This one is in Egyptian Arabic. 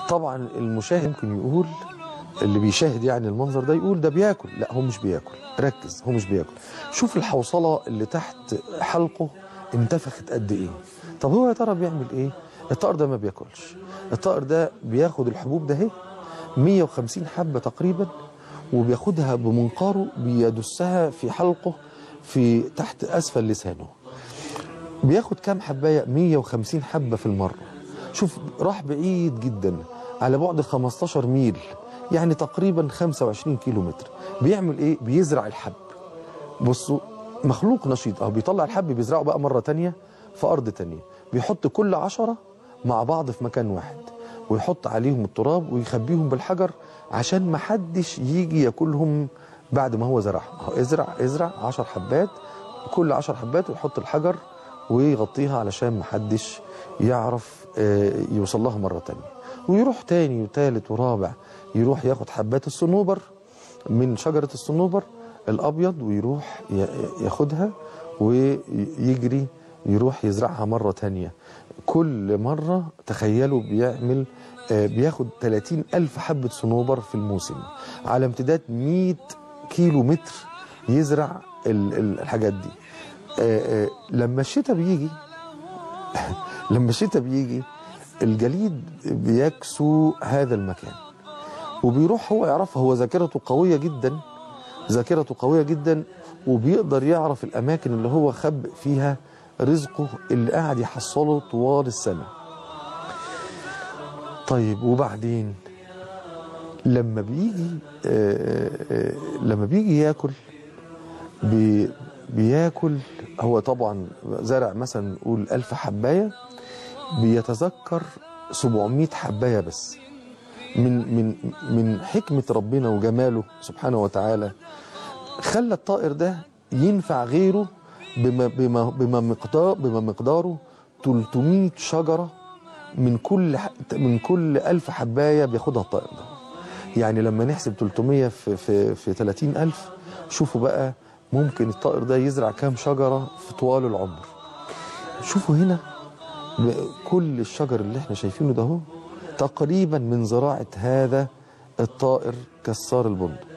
طبعا المشاهد ممكن يقول اللي بيشاهد يعني المنظر ده يقول ده بياكل لا هو مش بياكل ركز هو مش بياكل شوف الحوصله اللي تحت حلقه انتفخت قد ايه طب هو يا ترى بيعمل ايه الطائر ده ما بياكلش الطائر ده بياخد الحبوب ده اهي 150 حبه تقريبا وبياخدها بمنقاره بيدسها في حلقه في تحت اسفل لسانه بياخد كام حبايه 150 حبه في المره شوف راح بعيد جدا على بعد 15 ميل يعني تقريبا 25 كيلو متر بيعمل ايه بيزرع الحب بصوا مخلوق نشيط اهو بيطلع الحب بيزرعه بقى مره تانية في ارض تانية بيحط كل عشرة مع بعض في مكان واحد ويحط عليهم التراب ويخبيهم بالحجر عشان ما حدش يجي ياكلهم بعد ما هو زرعهم اهو ازرع ازرع 10 حبات كل 10 حبات ويحط الحجر ويغطيها علشان ما حدش يعرف آه، يوصل لها مره تانية ويروح تاني وتالت ورابع يروح ياخد حبات الصنوبر من شجره الصنوبر الابيض ويروح ي- ياخدها ويجري يروح يزرعها مرة تانية كل مرة تخيلوا بيعمل آه، بياخد 30 ألف حبة صنوبر في الموسم على امتداد 100 كيلو متر يزرع ال- ال- الحاجات دي آه، آه، لما الشتاء بيجي لما الشتاء بيجي الجليد بيكسو هذا المكان وبيروح هو يعرفها هو ذاكرته قوية جدا ذاكرته قوية جدا وبيقدر يعرف الأماكن اللي هو خب فيها رزقه اللي قاعد يحصله طوال السنة طيب وبعدين لما بيجي آه، آه، لما بيجي ياكل بي بياكل هو طبعا زرع مثلا نقول ألف حباية بيتذكر 700 حباية بس من من من حكمة ربنا وجماله سبحانه وتعالى خلى الطائر ده ينفع غيره بما بما بما مقدار بما مقداره 300 شجرة من كل ح- من كل 1000 حباية بياخدها الطائر ده يعني لما نحسب 300 في في في 30000 شوفوا بقى ممكن الطائر ده يزرع كام شجرة في طوال العمر شوفوا هنا كل الشجر اللي احنا شايفينه ده هو تقريبا من زراعة هذا الطائر كسار البندق